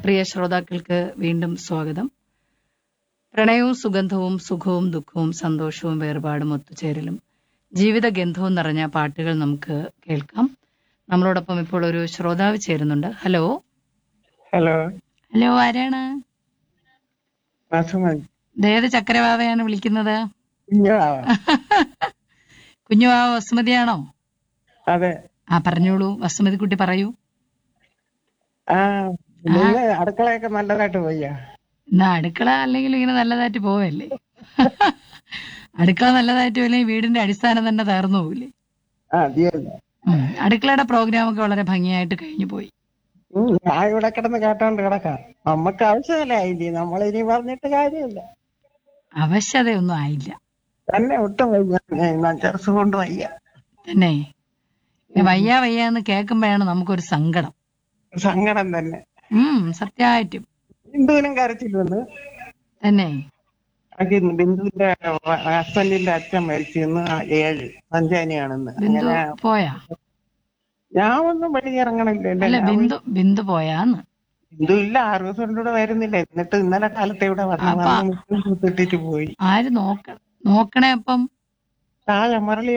പ്രിയ ശ്രോതാക്കൾക്ക് വീണ്ടും സ്വാഗതം പ്രണയവും സുഗന്ധവും സുഖവും ദുഃഖവും സന്തോഷവും വേർപാടും ഒത്തുചേരലും ജീവിത ഗന്ധവും നിറഞ്ഞ പാട്ടുകൾ നമുക്ക് കേൾക്കാം നമ്മളോടൊപ്പം ഇപ്പോൾ ഒരു ശ്രോതാവ് ചേരുന്നുണ്ട് ഹലോ ഹലോ ഹലോ ആരാണ് വാസുമതി ദേത് ചക്കരവാവയാണ് വിളിക്കുന്നത് കുഞ്ഞാവ കുഞ്ഞുവാവ വസുമതിയാണോ അതെ ആ പറഞ്ഞോളൂ വസുമതി കുട്ടി പറയൂ ആ നിങ്ങൾ അടുക്കളയൊക്കെ നല്ലതായിട്ട് പോയ്യ എന്നാ അടുക്കള അല്ലെങ്കിൽ ഇങ്ങനെ നല്ലതായിട്ട് പോവല്ലേ അടുക്കള നല്ലതായിട്ട് പോയില്ലെങ്കിൽ വീടിന്റെ അടിസ്ഥാനം തന്നെ തകർന്നു പോകില്ലേ ആ അതിയല്ല ഉം. അടുക്കളയുടെ പ്രോഗ്രാം ഒക്കെ വളരെ ഭംഗിയായിട്ട് കഴിഞ്ഞു പോയി ഉം, ഞാൻ ഇവിടെ കിടന്ന് കേട്ടോണ്ട് കിടക്കാം നമുക്ക് ആവശ്യമല്ല ഇല്ലേ നമ്മളിനി പറഞ്ഞിട്ട് കാര്യമില്ല അവശതയൊന്നും ആയില്ല തന്നെ ഒട്ടും വയ്യ ചെറുസ് കൊണ്ട് വയ്യ തന്നെ ഈ വയ്യ വയ്യ എന്ന് കേൾക്കുമ്പോഴാണ് നമുക്കൊരു സങ്കടം സങ്കടം തന്നെ ഉം സത്യമായിട്ടും ബിന്ദുവിനും കരച്ചിൽ വന്ന് തന്നെ അത് ബിന്ദുവിന്റെ ഹസ്ബൻഡിന്റെ അച്ഛൻ മരിച്ചിരുന്നു ആ ഏഴ് സഞ്ചാനിയാണെന്ന് ബിന്ദു അങ്ങനെ പോയാ ഞാൻ ഒന്നും വെളിയിറങ്ങണില്ല അല്ല ബിന്ദു ബിന്ദു പോയാന്ന് ബിന്ദു ഇല്ല ആറ് ദിവസം കൂടെ വരുന്നില്ല എന്നിട്ട് ഇന്നലെ കാലത്ത് ഇവിടെ വന്നു അപ്പ- വന്ന് മുറ്റും കുത്തിട്ടിട്ട് പോയി ആര് നോക്ക നോക്കണേ അപ്പം താഴെ മുരളി